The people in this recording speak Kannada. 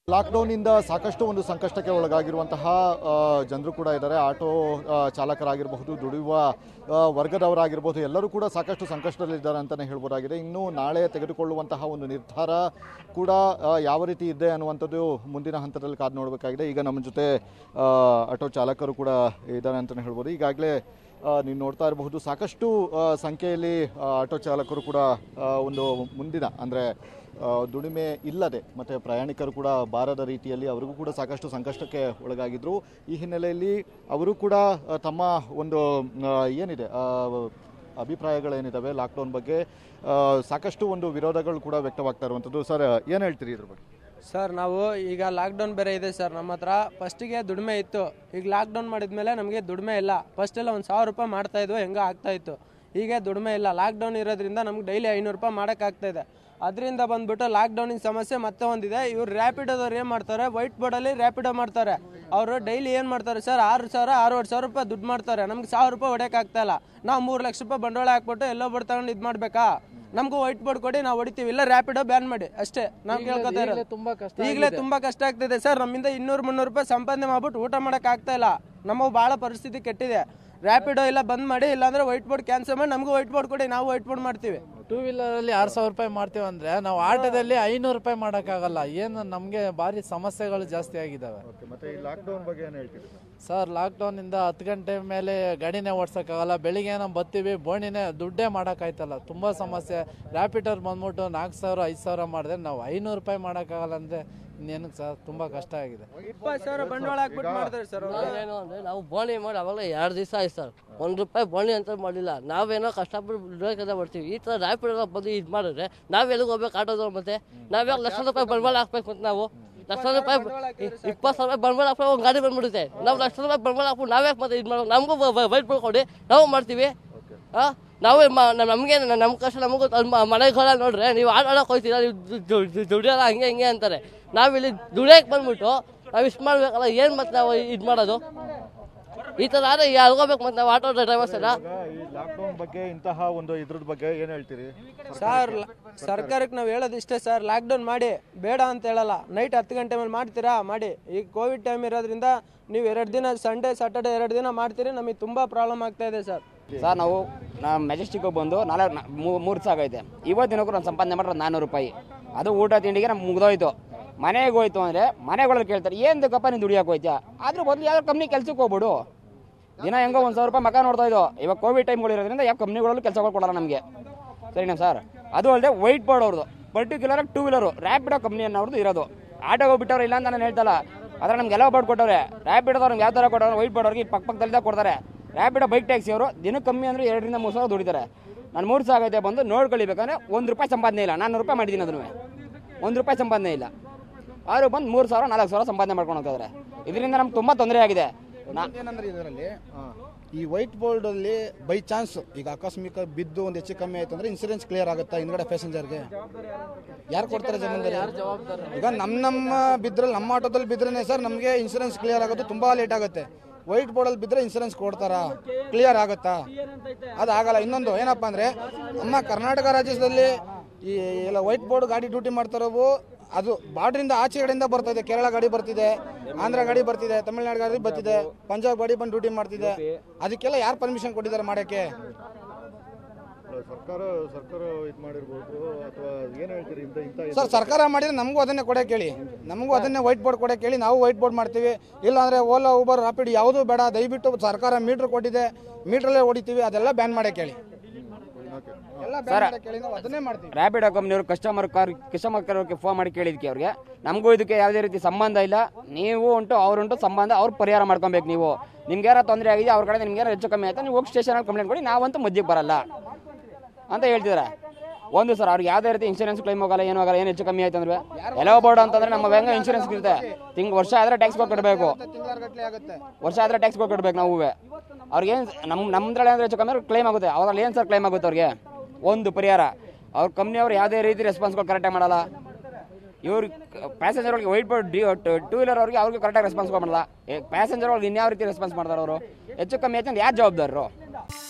ಲಾಕ್ಡೌನ್ನಿಂದ ಸಾಕಷ್ಟು ಒಂದು ಸಂಕಷ್ಟಕ್ಕೆ ಒಳಗಾಗಿರುವಂತಹ ಜನರು ಕೂಡ ಇದ್ದಾರೆ ಆಟೋ ಆ, ಚಾಲಕರಾಗಿರಬಹುದು ದುಡಿಯುವ ಆ, ವರ್ಗದವರಾಗಿರ್ಬೋದು ಎಲ್ಲರೂ ಕೂಡ ಸಾಕಷ್ಟು ಸಂಕಷ್ಟದಲ್ಲಿದ್ದಾರೆ ಅಂತಲೇ ಹೇಳ್ಬೋದಾಗಿದೆ ಇನ್ನು ನಾಳೆ ತೆಗೆದುಕೊಳ್ಳುವಂತಹ ಒಂದು ನಿರ್ಧಾರ ಕೂಡ ಆ, ಯಾವ ರೀತಿ ಇದೆ ಅನ್ನುವಂಥದ್ದು ಮುಂದಿನ ಹಂತದಲ್ಲಿ ಕಾದು ನೋಡಬೇಕಾಗಿದೆ ಈಗ ನಮ್ಮ ಜೊತೆ ಆ, ಆಟೋ ಚಾಲಕರು ಕೂಡ ಇದ್ದಾರೆ ಅಂತಲೇ ಹೇಳ್ಬೋದು ಈಗಾಗಲೇ ನೀವು ನೋಡ್ತಾ ಇರಬಹುದು ಸಾಕಷ್ಟು ಆ, ಸಂಖ್ಯೆಯಲ್ಲಿ ಆ, ಆಟೋ ಚಾಲಕರು ಕೂಡ ಆ, ಒಂದು ಮುಂದಿನ ಅಂದರೆ ಆ, ದುಡಿಮೆ ಇಲ್ಲದೆ ಮತ್ತು ಪ್ರಯಾಣಿಕರು ಕೂಡ ಬಾರದ ರೀತಿಯಲ್ಲಿ ಅವರಿಗೂ ಕೂಡ ಸಾಕಷ್ಟು ಸಂಕಷ್ಟಕ್ಕೆ ಒಳಗಾಗಿದ್ದರು ಈ ಹಿನ್ನೆಲೆಯಲ್ಲಿ ಅವರು ಕೂಡ ಆ, ತಮ್ಮ ಒಂದು ಆ, ಏನಿದೆ ಆ, ಅಭಿಪ್ರಾಯಗಳೇನಿದ್ದಾವೆ ಲಾಕ್ಡೌನ್ ಬಗ್ಗೆ ಆ, ಸಾಕಷ್ಟು ಒಂದು ವಿರೋಧಗಳು ಕೂಡ ವ್ಯಕ್ತವಾಗ್ತಾ ಇರುವಂಥದ್ದು ಸರ್ ಏನು ಹೇಳ್ತೀರಿ ಇದ್ರ ಬಗ್ಗೆ ಸರ್ ನಾವು ಈಗ ಲಾಕ್ಡೌನ್ ಬೇರೆ ಇದೆ ಸರ್ ನಮ್ಮ ಹತ್ರ ಫಸ್ಟಿಗೆ ದುಡಿಮೆ ಇತ್ತು ಈಗ ಲಾಕ್ಡೌನ್ ಮಾಡಿದ್ಮೇಲೆ ನಮಗೆ ದುಡಿಮೆ ಇಲ್ಲ ಫಸ್ಟ್ ಎಲ್ಲ ಒಂದು ಸಾವಿರ ರೂಪಾಯಿ ಮಾಡ್ತಾ ಇದ್ವು ಹೆಂಗೋ ಆಗ್ತಾ ಇತ್ತು ಈಗ ದುಡಿಮೆ ಇಲ್ಲ ಲಾಕ್ಡೌನ್ ಇರೋದ್ರಿಂದ ನಮ್ಗೆ ಡೈಲಿ ಐನೂರು ರೂಪಾಯಿ ಮಾಡೋಕ್ಕಾಗ್ತಾ ಇದೆ ಅದರಿಂದ ಬಂದ್ಬಿಟ್ಟು ಲಾಕ್ಡೌನಿನ ಸಮಸ್ಯೆ ಮತ್ತೆ ಒಂದಿದೆ ಇವ್ರು ರ್ಯಾಪಿಡೋದವ್ರು ಏನು ಮಾಡ್ತಾರೆ ವೈಟ್ ಬೋರ್ಡಲ್ಲಿ ರ್ಯಾಪಿಡೋ ಮಾಡ್ತಾರೆ ಅವರು ಡೈಲಿ ಏನು ಮಾಡ್ತಾರೆ ಸರ್ ಆರು ಸಾವಿರ ಆರೂವರೆ ಸಾವಿರ ರೂಪಾಯಿ ದುಡ್ಡು ಮಾಡ್ತಾರೆ ನಮ್ಗೆ ಸಾವಿರ ರೂಪಾಯಿ ಹೊಡೆಯೋಕ್ಕಾಗ್ತಾ ಇಲ್ಲ ನಾವು ಮೂರು ಲಕ್ಷ ರೂಪಾಯಿ ಬಂಡವಾಳ ಹಾಕ್ಬಿಟ್ಟು ಎಲ್ಲೋ ಬೋರ್ಡ್ ತಗೊಂಡು ಇದು ಮಾಡಬೇಕಾ ನಮಗೂ ವೈಟ್ ಬೋರ್ಡ್ ಕೊಡಿ ನಾವು ಹೊಡಿತೀವಿ ಇಲ್ಲ ರ್ಯಾಪಿಡೋ ಬ್ಯಾನ್ ಮಾಡಿ ಅಷ್ಟೇ ನಾವು ಕೇಳ್ಕೊತಾ ಇರೋದು ತುಂಬಾ ಕಷ್ಟ ಈಗಲೇ ತುಂಬಾ ಕಷ್ಟ ಆಗ್ತಿದೆ ಸರ್ ನಮ್ಮಿಂದ ಇನ್ನೂರು ಮುನ್ನೂರು ರೂಪಾಯಿ ಸಂಪಾದನೆ ಮಾಡ್ಬಿಟ್ಟು ಊಟ ಮಾಡಕ್ ಆಗ್ತಾ ಇಲ್ಲ ನಮಗೆ ಬಹಳ ಪರಿಸ್ಥಿತಿ ಕೆಟ್ಟಿದೆ ರ್ಯಾಪಿಡೋ ಇಲ್ಲ ಬಂದ್ ಮಾಡಿ ಇಲ್ಲಾಂದ್ರೆ ವೈಟ್ ಬೋರ್ಡ್ ಕ್ಯಾನ್ಸಲ್ ಮಾಡಿ ನಮಗೂ ವೈಟ್ ಬೋರ್ಡ್ ಕೊಡಿ ನಾವು ವೈಟ್ ಬೋರ್ಡ್ ಮಾಡ್ತೀವಿ ಟೂ ವೀಲರ್ ಅಲ್ಲಿ ಆರ್ ಸಾವಿರ ರೂಪಾಯಿ ಮಾಡ್ತೀವಿ ಅಂದ್ರೆ ನಾವು ಆಟೋದಲ್ಲಿ ಐನೂರು ರೂಪಾಯಿ ಮಾಡಕ್ಕಾಗಲ್ಲ ಏನು ನಮಗೆ ಭಾರಿ ಸಮಸ್ಯೆಗಳು ಜಾಸ್ತಿ ಆಗಿದಾವೆ ಮತ್ತು ಈ ಲಾಕ್ಡೌನ್ ಬಗ್ಗೆ ಏನು ಹೇಳ್ತೀರಿ ಸರ್ ಲಾಕ್ಡೌನ್ ಇಂದ ಹತ್ತು ಗಂಟೆ ಮೇಲೆ ಗಾಡಿನೇ ಓಡ್ಸಕ್ಕಾಗಲ್ಲ ಬೆಳಿಗ್ಗೆ ನಾವು ಬರ್ತೀವಿ ಬೋಣಿನೇ ದುಡ್ಡೇ ಮಾಡೋಕ್ಕಾಯ್ತಲ್ಲ ತುಂಬಾ ಸಮಸ್ಯೆ ರ್ಯಾಪಿಟರ್ ಬಂದ್ಬಿಟ್ಟು ನಾಲ್ಕು ಸಾವಿರ ಐದು ಸಾವಿರ ಮಾಡಿದ್ರೆ ನಾವು ಐನೂರು ರೂಪಾಯಿ ಮಾಡೋಕ್ಕಾಗಲ್ಲ ಅಂದ್ರೆ ಇನ್ನೇನಕ್ಕೆ ಸರ್ ತುಂಬಾ ಕಷ್ಟ ಆಗಿದೆ ಇಪ್ಪತ್ತು ಸಾವಿರ ಬಂಡವಾಳ ಹಾಕ್ಬಿಟ್ಟು ಮಾಡ್ತಾರೆ ಸರ್ ಏನು ಅಂದರೆ ನಾವು ಬೋಣಿ ಮಾಡಿ ಅವಾಗಲೇ ಎರಡು ದಿವಸ ಆಯ್ತು ಸರ್ ಒಂದು ರೂಪಾಯಿ ಬೋಣಿ ಅಂತ ಮಾಡಿಲ್ಲ ನಾವೇನೋ ಕಷ್ಟಪಟ್ಟು ದುಡಿಯೋಕೆ ಬರ್ತೀವಿ ಈ ಥರ ರ್ಯಾಪಿಡ್ ಬಂದು ಇದು ಮಾಡಿದ್ರೆ ನಾವು ಎಲ್ಲಿಗೆ ಹೋಗ್ಬೇಕು ಆಟೋದವ್ರು ಮತ್ತೆ ನಾವ್ಯಾಗ ಲಕ್ಷ ರೂಪಾಯಿ ಬಂಡವಾಳ ಹಾಕ್ಬೇಕು ಅಂತ ನಾವು ಲಕ್ಷ ರೂಪಾಯಿ ಇಪ್ಪತ್ತು ಸಾವಿರ ರೂಪಾಯಿ ಬಂಡವಾಳ ಹಾಕ್ಬೇಕು ಒಂದು ಗಾಡಿ ಬಂದ್ಬಿಡುತ್ತೆ ನಾವು ಲಕ್ಷ ರೂಪಾಯಿ ಬಂಡವಾಳ ಹಾಕ್ಬಿಟ್ಟು ನಾವ್ಯಾಕೆ ಮತ್ತೆ ಇದು ಮಾಡೋದು ನಮಗೂ ವೈಟ್ ಕೊಡಿ ನಾವು ಮಾಡ್ತೀವಿ ಹಾಂ ನಾವೇ ನಮಗೆ ನಮ್ಮ ಕಷ್ಟ ನಮಗೂ ಮನೆಗಳ ನೋಡ್ರೆ ನೀವು ಆಟ ಆಡೋಕೆ ಹೋಗ್ತೀರಾ ನೀವು ದು- ದು- ದು- ದುಡಿಯೋಲ್ಲ ಹಂಗೆ ಹಿಂಗೆ ಅಂತಾರೆ ನಾವಿಲ್ಲಿ ದುಡಿಯೋಕೆ ಬಂದ್ಬಿಟ್ಟು ನಾವು ಇಷ್ಟು ಮಾಡ್ಬೇಕಲ್ಲ ಏನು ಮತ್ತೆ ನಾವು ಇದು ಮಾಡೋದು ಈ ಥರ ಆದರೆ ಹೋಗ್ಬೇಕು ಮತ್ತೆ ನಾವು ಆಟೋ ಡ್ರೈವರ್ಸ್ ಎಲ್ಲ ಈ ಲಾಕ್ಡೌನ್ ಬಗ್ಗೆ ಇಂತಹ ಒಂದು ಇದ್ರದ್ ಬಗ್ಗೆ ಏನು ಹೇಳ್ತೀರಿ ಸರ್ ಸರ್ಕಾರಕ್ಕೆ ನಾವು ಹೇಳೋದು ಇಷ್ಟೇ ಸರ್ ಲಾಕ್ಡೌನ್ ಮಾಡಿ ಬೇಡ ಅಂತ ಹೇಳಲ್ಲ ನೈಟ್ ಹತ್ತು ಗಂಟೆ ಮೇಲೆ ಮಾಡ್ತೀರಾ ಮಾಡಿ ಈಗ ಕೋವಿಡ್ ಟೈಮ್ ಇರೋದ್ರಿಂದ ನೀವು ಎರಡು ದಿನ ಸಂಡೇ ಸಾಟರ್ಡೆ ಎರಡು ದಿನ ಮಾಡ್ತೀರಿ ನಮಗೆ ತುಂಬ ಪ್ರಾಬ್ಲಮ್ ಆಗ್ತಾ ಇದೆ ಸರ್ ಸರ್ ನಾವು ನಾ ಮೆಜೆಸ್ಟಿಕ್ಗೆ ಬಂದು ನಾಲ್ಕು ಮೂರು ದಿವಸ ಆಗೈತೆ ಇವತ್ತಿನಕ್ಕೂ ನಾನು ಸಂಪಾದನೆ ಮಾಡಿರೋದು ನಾನ್ನೂರು ರೂಪಾಯಿ ಅದು ಊಟ ತಿಂಡಿಗೆ ನಮ್ಗೆ ಮುಗ್ದೋಯ್ತು ಮನೆಗೆ ಹೋಯ್ತು ಅಂದರೆ ಮನೆಗಳಲ್ಲಿ ಕೇಳ್ತಾರೆ ಏನಕ್ಕಪ್ಪ ನೀನು ದುಡಿಯೋಕೆ ಹೋಯ್ತಾ ಅದ್ರ ಬದಲು ಯಾವ್ದು ಕಂಪ್ನಿ ಕೆಲ್ಸಕ್ಕೆ ಹೋಗ್ಬಿಡು ದಿನ ಹೆಂಗೋ ಒಂದು ಸಾವಿರ ರೂಪಾಯಿ ಮಕ ನೋಡ್ತಾ ಇದ್ದೋ ಇವಾಗ ಕೋವಿಡ್ ಟೈಮ್ಗಳು ಇರೋದ್ರಿಂದ ಯಾವ ಕಂಪ್ನಿಗಳಲ್ಲೂ ಕೆಲಸಗಳು ಕೊಡಲ್ಲ ನಮಗೆ ಸರಿನಾ ಸರ್ ಅದು ಅಲ್ಲದೆ ವೈಟ್ ಬೋರ್ಡ್ ಅವ್ರದ್ದು particular two wheeler Rapido company ಅನ್ನೋರ್ದು ಇರೋದು ಆಟೋಗೆ ಬಿಟ್ಟವ್ರು ಇಲ್ಲ ಅಂತ ನಾನು ಹೇಳ್ತಲ್ಲ ಆದರೆ ನಮ್ಗೆ ಎಲ್ಲ ಬೋರ್ಡ್ ಕೊಟ್ಟವ್ರೆ ರ್ಯಾಪಿಡೋದವ್ರು ಯಾವ ಥರ ಕೊಟ್ಟವ್ರೆ ವೈಟ್ ಬೋರ್ಡ್ ಅವ್ರಿಗೆ ಪಕ್ಕ ಪಕ್ಕದಲ್ಲಿದ್ದಾಗ ಕೊಡ್ತಾರೆ ರ್ಯಾಪಿಡೋ ಬೈಕ್ ಟ್ಯಾಕ್ಸಿ ಅವರು ದಿನಕ್ಕೆ ಕಮ್ಮಿ ಅಂದರೆ ಎರಡರಿಂದ ಮೂರು ಸಾವಿರ ದುಡಿತಾರೆ ನಾನು ಮೂರು ಸಾವಿರ ಆಗೈತೆ ಬಂದು ನೋಡ್ಕೊಳಿಬೇಕಂದ್ರೆ ಒಂದು ರೂಪಾಯಿ ಸಂಪಾದನೆ ಇಲ್ಲ ನಾನ್ನೂರು ರೂಪಾಯಿ ಮಾಡಿದ್ದೀನಿ ಅದನ್ನು ಒಂದು ರೂಪಾಯಿ ಸಂಪಾದನೆ ಇಲ್ಲ ಅವರು ಬಂದು ಮೂರು ಸಾವಿರ ನಾಲ್ಕು ಸಾವಿರ ಸಂಪಾದನೆ ಮಾಡ್ಕೊಂಡು ಹೋಗ್ತಾರೆ ಇದರಿಂದ ನಮ್ಗೆ ತುಂಬ ತೊಂದರೆ ಆಗಿದೆ ನಾ ಏನಂದ್ರೆ ಇದರಲ್ಲಿ ಈ ವೈಟ್ ಬೋರ್ಡ್ ಅಲ್ಲಿ ಬೈ ಚಾನ್ಸ್ ಈಗ ಆಕಸ್ಮಿಕ ಬಿದ್ದು ಒಂದು ಹೆಚ್ಚು ಕಮ್ಮಿ ಆಯ್ತು ಅಂದ್ರೆ ಇನ್ಸೂರೆನ್ಸ್ ಕ್ಲಿಯರ್ ಆಗುತ್ತಾ ಹಿಂದ್ಗಡೆ ಪ್ಯಾಸೆಂಜರ್ಗೆ ಯಾರು ಕೊಡ್ತಾರೆ ಜಮೀನ್ದಾರಿ ಈಗ ನಮ್ಮ ನಮ್ಮ ಬಿದ್ರಲ್ಲಿ ನಮ್ಮ ಆಟೋದಲ್ಲಿ ಬಿದ್ರೇನೆ ಸರ್ ನಮಗೆ ಇನ್ಸೂರೆನ್ಸ್ ಕ್ಲಿಯರ್ ಆಗೋದು ತುಂಬಾ ಲೇಟ್ ಆಗುತ್ತೆ ವೈಟ್ ಬೋರ್ಡಲ್ಲಿ ಬಿದ್ದರೆ ಇನ್ಸೂರೆನ್ಸ್ ಕೊಡ್ತಾರಾ ಕ್ಲಿಯರ್ ಆಗುತ್ತಾ ಅದು ಆಗಲ್ಲ ಇನ್ನೊಂದು ಏನಪ್ಪ ಅಂದರೆ ನಮ್ಮ ಕರ್ನಾಟಕ ರಾಜ್ಯದಲ್ಲಿ ಈ ಎಲ್ಲ ವೈಟ್ ಬೋರ್ಡ್ ಗಾಡಿ ಡ್ಯೂಟಿ ಮಾಡ್ತಾರವು ಅದು ಬಾರ್ಡ್ರಿಂದ ಆಚೆ ಕಡೆಯಿಂದ ಬರ್ತಾ ಇದೆ ಕೇರಳ ಗಾಡಿ ಬರ್ತಿದೆ ಆಂಧ್ರ ಗಾಡಿ ಬರ್ತಿದೆ ತಮಿಳ್ನಾಡು ಗಾಡಿ ಬರ್ತಿದೆ ಪಂಜಾಬ್ ಗಾಡಿ ಬಂದು ಡ್ಯೂಟಿ ಮಾಡ್ತಿದೆ ಅದಕ್ಕೆಲ್ಲ ಯಾರು ಪರ್ಮಿಷನ್ ಕೊಟ್ಟಿದ್ದಾರೆ ಮಾಡೋಕ್ಕೆ ಸರ್ಕಾರ ಸರ್ಕಾರ ಇದು ಮಾಡಿರ್ಬೋದು ಅಥವಾ ಏನು ಹೇಳ್ತೀರಿ ಇಂಥ ಇಂಥ ಸರ್ ಸರ್ಕಾರ ಮಾಡಿದ್ರೆ ನಮಗೂ ಅದನ್ನೇ ಕೊಡಕ್ಕೆ ಹೇಳಿ ನಮಗೂ ಅದನ್ನೇ ವೈಟ್ ಬೋರ್ಡ್ ಕೊಡಕ್ಕೆ ಹೇಳಿ ನಾವು ವೈಟ್ ಬೋರ್ಡ್ ಮಾಡ್ತೀವಿ ಇಲ್ಲಾಂದ್ರೆ ಓಲಾ ಊಬರ್ ರಾಪಿಡ್ ಯಾವುದೂ ಬೇಡ ದಯವಿಟ್ಟು ಸರ್ಕಾರ ಮೀಟ್ರ್ ಕೊಟ್ಟಿದೆ ಮೀಟ್ರಲ್ಲೇ ಹೊಡಿತೀವಿ ಅದೆಲ್ಲ ಬ್ಯಾನ್ ಮಾಡಕ್ಕೆ ಹೇಳಿ ಎಲ್ಲ ಬ್ಯಾನ್ ಮಾಡಕ್ಕೆ ಹೇಳಿ ನಾವು ಅದನ್ನೇ ಮಾಡ್ತೀವಿ ರ್ಯಾಪಿಡೋ ಕಂಪ್ನಿಯವರು ಕಸ್ಟಮರ್ ಕಾರ್ ಕಸ್ಟಮರ್ ಕೇರ್ಗೆ ಫೋನ್ ಮಾಡಿ ಕೇಳಿದ್ಕೆ ಅವ್ರಿಗೆ ನಮಗೂ ಇದಕ್ಕೆ ಯಾವುದೇ ರೀತಿ ಸಂಬಂಧ ಇಲ್ಲ ನೀವು ಉಂಟು ಅವ್ರುಂಟು ಸಂಬಂಧ ಅವ್ರು ಪರಿಹಾರ ಮಾಡ್ಕೊಬೇಕು ನೀವು ನಿಮ್ಗೆ ಯಾರ ತೊಂದರೆ ಆಗಿದೆ ಅವ್ರ ಕಡೆ ನಿಮ್ಗೆ ಹೆಚ್ಚು ಕಮ್ಮಿ ಆಯ್ತು ನೀವು ಹೋಗಿ ಸ್ಟೇಷನಲ್ಲಿ ಕಂಪ್ಲೇಂಟ್ ಕೊಡಿ ನಾವಂತೂ ಮಧ್ಯಕ್ಕೆ ಬರಲ್ಲ ಅಂತ ಹೇಳ್ತಿದ್ದಾರೆ ಒಂದು ಸರ್ ಅವ್ರಿಗೆ ಯಾವುದೇ ರೀತಿ ಇನ್ಶೂರೆನ್ಸ್ ಕ್ಲೈಮ್ ಹೋಗಲ್ಲ ಏನೂ ಆಗಲ್ಲ ಏನು ಹೆಚ್ಚು ಕಮ್ಮಿ ಆಯ್ತು ಅಂದ್ರೆ ಎಲ್ಲ ಬೋರ್ಡ್ ಅಂತಂದ್ರೆ ನಮ್ಮ ಹೆಂಗ ಇನ್ಶೂರೆನ್ಸ್ ಇರುತ್ತೆ ತಿಂಗ್ ವರ್ಷ ಆದ್ರೆ ಟ್ಯಾಕ್ಸ್ ಕಟ್ಟಬೇಕು ತಿಂಗಳಗಟ್ಟಲೆ ಆಗುತ್ತೆ ವರ್ಷ ಆದ್ರೆ ಟ್ಯಾಕ್ಸ್ ಕಟ್ಟಬೇಕು ನಾವು ಅವ್ರಿಗೆ ಏನು ನಮ್ಮ ನಮ್ಮದ್ರಲ್ಲಿ ಅಂದ್ರೆ ಹೆಚ್ಚು ಕಮ್ಮಿ ಕ್ಲೈಮ್ ಆಗುತ್ತೆ ಅದ್ರಲ್ಲಿ ಏನು ಸರ್ ಕ್ಲೈಮ್ ಆಗುತ್ತೆ ಅವ್ರಿಗೆ ಒಂದು ಪರಿಹಾರ ಅವ್ರ ಕಂಪ್ನಿಯವ್ರು ಯಾವುದೇ ರೀತಿ ರೆಸ್ಪಾನ್ಸ್ಗಳು ಕರೆಕ್ಟಾಗಿ ಮಾಡಲ್ಲ ಇವ್ರು ಪ್ಯಾಸೆಂಜರ್ ಅವ್ರಿಗೆ ವೈಟ್ ಬೋರ್ಡ್ ಟೂ ವೀಲರ್ ಅವ್ರಿಗೆ ಅವ್ರಿಗೆ ಕರೆಕ್ಟಾಗಿ ರೆಸ್ಪಾನ್ಸ್ ಮಾಡಲ್ಲ ಪ್ಯಾಸೆಂಜರ್ ಅವ್ರಿಗೆ ಇನ್ಯಾವ ರೀತಿ ರೆಸ್ಪಾನ್ಸ್ ಮಾಡ್ತಾರೆ ಅವರು ಹೆಚ್ಚು ಕಮ್ಮಿ ಆಯ್ತು ಅಂದ್ರೆ ಯಾರು ಜವಾಬ್ದಾರರು